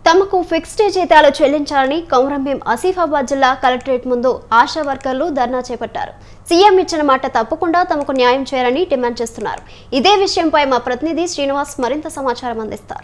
తమకు ఫిక్స్డ్ జీతాలు చెల్లించాలని కౌరంభీం ఆసిఫాబాద్ జిల్లా కలెక్టరేట్ ముందు ఆశా వర్కర్లు ధర్నా చేపట్టారు సీఎం ఇచ్చిన మాట తప్పకుండా తమకు న్యాయం చేయాలని డిమాండ్ చేస్తున్నారు ఇదే విషయంపై మా ప్రతినిధి శ్రీనివాస్ మరింత సమాచారం అందిస్తారు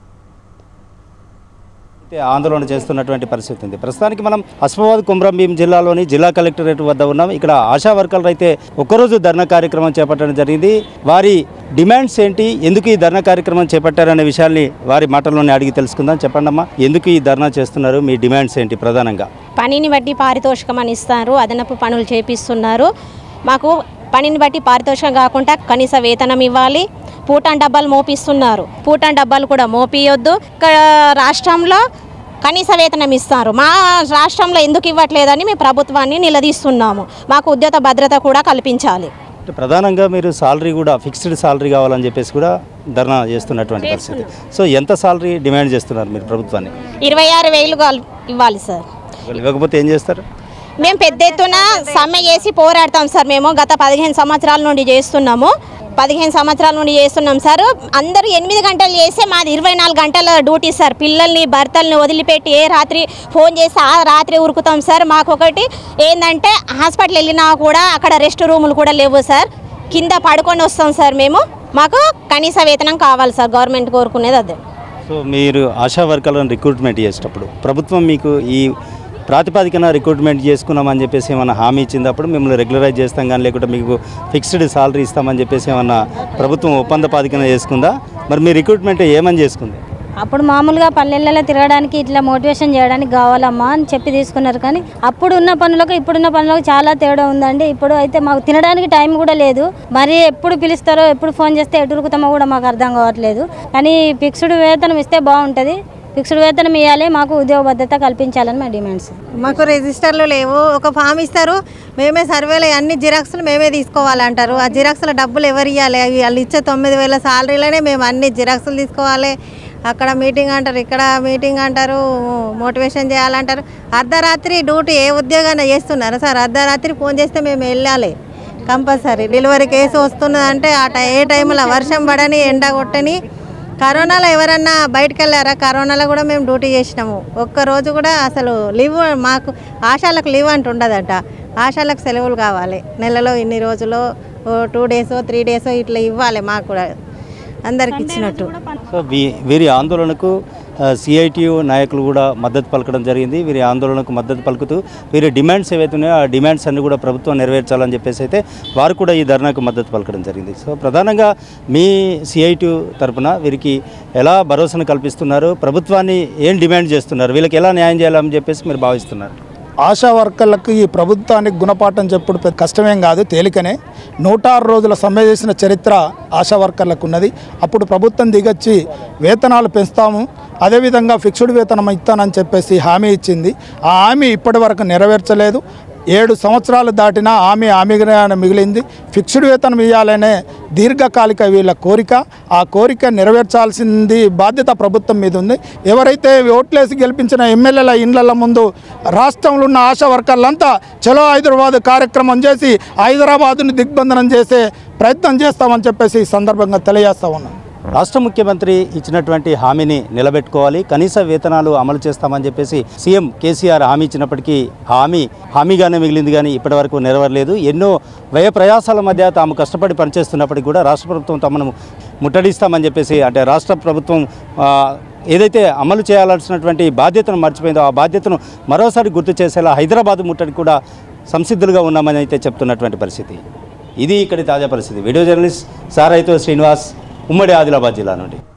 అయితే ఆందోళన చేస్తున్నటువంటి పరిస్థితి ఉంది ప్రస్తుతానికి మనం అస్మాబాద్ కుమ్రంభీం జిల్లాలోని జిల్లా కలెక్టరేట్ వద్ద ఉన్నాం ఇక్కడ ఆశా వర్కర్లు అయితే ఒక్కరోజు ధర్నా కార్యక్రమం చేపట్టడం జరిగింది వారి డిమాండ్స్ ఏంటి ఎందుకు ఈ ధర్నా కార్యక్రమం చేపట్టారనే విషయాల్ని వారి మాటల్లోనే అడిగి తెలుసుకుందాం చెప్పండి అమ్మా ఎందుకు ఈ ధర్నా చేస్తున్నారు మీ డిమాండ్స్ ఏంటి ప్రధానంగా పనిని బట్టి పారితోషికం అని ఇస్తారు అదనపు పనులు చేపిస్తున్నారు మాకు పనిని బట్టి పారితోషికం కాకుండా కనీస వేతనం ఇవ్వాలి పూటన్ డబ్బాలు మోపిస్తున్నారు పూటన్ డబ్బాలు కూడా మోపియొద్దు ఇక్కడ రాష్ట్రంలో కనీస వేతనం ఇస్తారు మా రాష్ట్రంలో ఎందుకు ఇవ్వట్లేదని మేము ప్రభుత్వాన్ని నిలదీస్తున్నాము మాకు ఉద్యోగ భద్రత కూడా కల్పించాలి అంటే ప్రధానంగా మీరు సాలరీ కూడా ఫిక్స్డ్ సాలరీ కావాలని చెప్పేసి కూడా ధర్నా చేస్తున్నటువంటి పరిస్థితి సో ఎంత సాలరీ డిమాండ్ చేస్తున్నారు మీరు ప్రభుత్వాన్ని ఇరవై ఆరు వేలు కాల్- ఇవ్వాలి సార్ ఇవ్వకపోతే ఏం చేస్తారు మేము పెద్ద ఎత్తున సమ్మె చేసి పోరాడతాం సార్ మేము గత పదిహేను సంవత్సరాల నుండి చేస్తున్నాము పదిహేను సంవత్సరాల నుండి చేస్తున్నాం సార్ అందరూ ఎనిమిది గంటలు చేస్తే మాది ఇరవై నాలుగు గంటల డ్యూటీ సార్ పిల్లల్ని భర్తల్ని వదిలిపెట్టి ఏ రాత్రి ఫోన్ చేసి ఆ రాత్రి ఉరుకుతాం సార్ మాకు ఒకటి ఏంటంటే హాస్పిటల్ వెళ్ళినా కూడా అక్కడ రెస్ట్ రూములు కూడా లేవు సార్ కింద పడుకొని వస్తాం సార్ మేము మాకు కనీస వేతనం కావాలి సార్ గవర్నమెంట్ కోరుకునేది అదే సో మీరు ఆశా వర్కర్లను రిక్రూట్మెంట్ చేసేటప్పుడు ప్రభుత్వం మీకు ఈ ప్రాతిపదికన రిక్రూట్మెంట్ చేసుకున్నామని చెప్పేసి ఏమైనా హామీ ఇచ్చింది అప్పుడు మిమ్మల్ని రెగ్యులరైజ్ చేస్తాం కానీ లేకుంటే మీకు ఫిక్స్డ్ సాలరీ ఇస్తామని చెప్పేసి ఏమన్నా ప్రభుత్వం ఒప్పంద పాదికన చేసుకుందా మరి మీ రిక్రూట్మెంట్ ఏమని చేసుకుంది అప్పుడు మామూలుగా పల్లెలలో తిరగడానికి ఇట్లా మోటివేషన్ చేయడానికి కావాలమ్మా అని చెప్పి తీసుకున్నారు కానీ అప్పుడు ఉన్న పనులకు ఇప్పుడున్న పనులకు చాలా తేడా ఉందండి ఇప్పుడు అయితే మాకు తినడానికి టైం కూడా లేదు మరి ఎప్పుడు పిలుస్తారో ఎప్పుడు ఫోన్ చేస్తే ఎటు ఉరుకుతామో కూడా మాకు అర్థం కావట్లేదు కానీ ఫిక్స్డ్ వేతనం ఇస్తే బాగుంటుంది ఫిక్స్డ్ వేతనం ఇవ్వాలి మాకు ఉద్యోగ భద్రత కల్పించాలని మా డిమాండ్స్ మాకు రిజిస్టర్లు లేవు ఒక ఫామ్ ఇస్తారు మేమే సర్వేలో అన్ని జిరాక్స్లు మేమే తీసుకోవాలంటారు ఆ జిరాక్స్ల డబ్బులు ఎవరు ఇవ్వాలి అవి వాళ్ళు ఇచ్చే తొమ్మిది వేల సాలరీలోనే మేము అన్ని జిరాక్స్లు తీసుకోవాలి అక్కడ మీటింగ్ అంటారు ఇక్కడ మీటింగ్ అంటారు మోటివేషన్ చేయాలంటారు అర్ధరాత్రి డ్యూటీ ఏ ఉద్యోగాన్ని చేస్తున్నారు సార్ అర్ధరాత్రి ఫోన్ చేస్తే మేము వెళ్ళాలి కంపల్సరీ డెలివరీ కేసు వస్తున్నదంటే ఆ టై ఏ టైంలో వర్షం పడని ఎండ కొట్టని కరోనాలో ఎవరన్నా బయటకు వెళ్ళారా కరోనాలో కూడా మేము డ్యూటీ చేసినాము ఒక్క రోజు కూడా అసలు లీవ్ మాకు ఆశాలకు లీవ్ అంటూ ఉండదట ఆశాలకు సెలవులు కావాలి నెలలో ఇన్ని రోజులు టూ డేసో త్రీ డేసో ఇట్లా ఇవ్వాలి మాకు కూడా అందరికి ఇచ్చినట్టు సో వీ వీరి ఆందోళనకు సిఐటియు నాయకులు కూడా మద్దతు పలకడం జరిగింది వీరి ఆందోళనకు మద్దతు పలుకుతూ వీరి డిమాండ్స్ ఏవైతే ఉన్నాయో ఆ డిమాండ్స్ అన్ని కూడా ప్రభుత్వం నెరవేర్చాలని చెప్పేసి అయితే వారు కూడా ఈ ధర్నాకు మద్దతు పలకడం జరిగింది సో ప్రధానంగా మీ సిఐటియు తరపున వీరికి ఎలా భరోసాను కల్పిస్తున్నారు ప్రభుత్వాన్ని ఏం డిమాండ్ చేస్తున్నారు వీళ్ళకి ఎలా న్యాయం చేయాలని చెప్పేసి మీరు భావిస్తున్నారు ఆశా వర్కర్లకు ఈ ప్రభుత్వానికి గుణపాఠం చెప్పుడు పెద్ద కష్టమేం కాదు తేలికనే నూట ఆరు రోజుల సమ్మె చేసిన చరిత్ర ఆశా వర్కర్లకు ఉన్నది అప్పుడు ప్రభుత్వం దిగొచ్చి వేతనాలు పెంచుతాము అదేవిధంగా ఫిక్స్డ్ వేతనం ఇస్తానని చెప్పేసి హామీ ఇచ్చింది ఆ హామీ ఇప్పటి వరకు నెరవేర్చలేదు ఏడు సంవత్సరాలు దాటినా హామీ హామీగానే మిగిలింది ఫిక్స్డ్ వేతనం ఇవ్వాలనే దీర్ఘకాలిక వీళ్ళ కోరిక ఆ కోరిక నెరవేర్చాల్సింది బాధ్యత ప్రభుత్వం మీద ఉంది ఎవరైతే ఓట్లేసి గెలిపించిన ఎమ్మెల్యేల ఇండ్ల ముందు రాష్ట్రంలో ఉన్న ఆశా వర్కర్లంతా చలో హైదరాబాద్ కార్యక్రమం చేసి హైదరాబాదుని దిగ్బంధనం చేసే ప్రయత్నం చేస్తామని చెప్పేసి ఈ సందర్భంగా తెలియజేస్తా ఉన్నాం రాష్ట్ర ముఖ్యమంత్రి ఇచ్చినటువంటి హామీని నిలబెట్టుకోవాలి కనీస వేతనాలు అమలు చేస్తామని చెప్పేసి సీఎం కేసీఆర్ హామీ ఇచ్చినప్పటికీ హామీ హామీగానే మిగిలింది కానీ ఇప్పటివరకు నెరవేరలేదు ఎన్నో వ్యయ ప్రయాసాల మధ్య తాము కష్టపడి పనిచేస్తున్నప్పటికీ కూడా రాష్ట్ర ప్రభుత్వం తమను ముట్టడిస్తామని చెప్పేసి అంటే రాష్ట్ర ప్రభుత్వం ఆ, ఏదైతే అమలు చేయాల్సినటువంటి బాధ్యతను మర్చిపోయిందో ఆ బాధ్యతను మరోసారి గుర్తు చేసేలా హైదరాబాద్ ముట్టడి కూడా సంసిద్ధులుగా ఉన్నామని అయితే చెప్తున్నటువంటి పరిస్థితి ఇది ఇక్కడి తాజా పరిస్థితి వీడియో జర్నలిస్ట్ సారైతో శ్రీనివాస్ ఉమ్మడి ఆదిలాబాద్ జిల్లా నుండి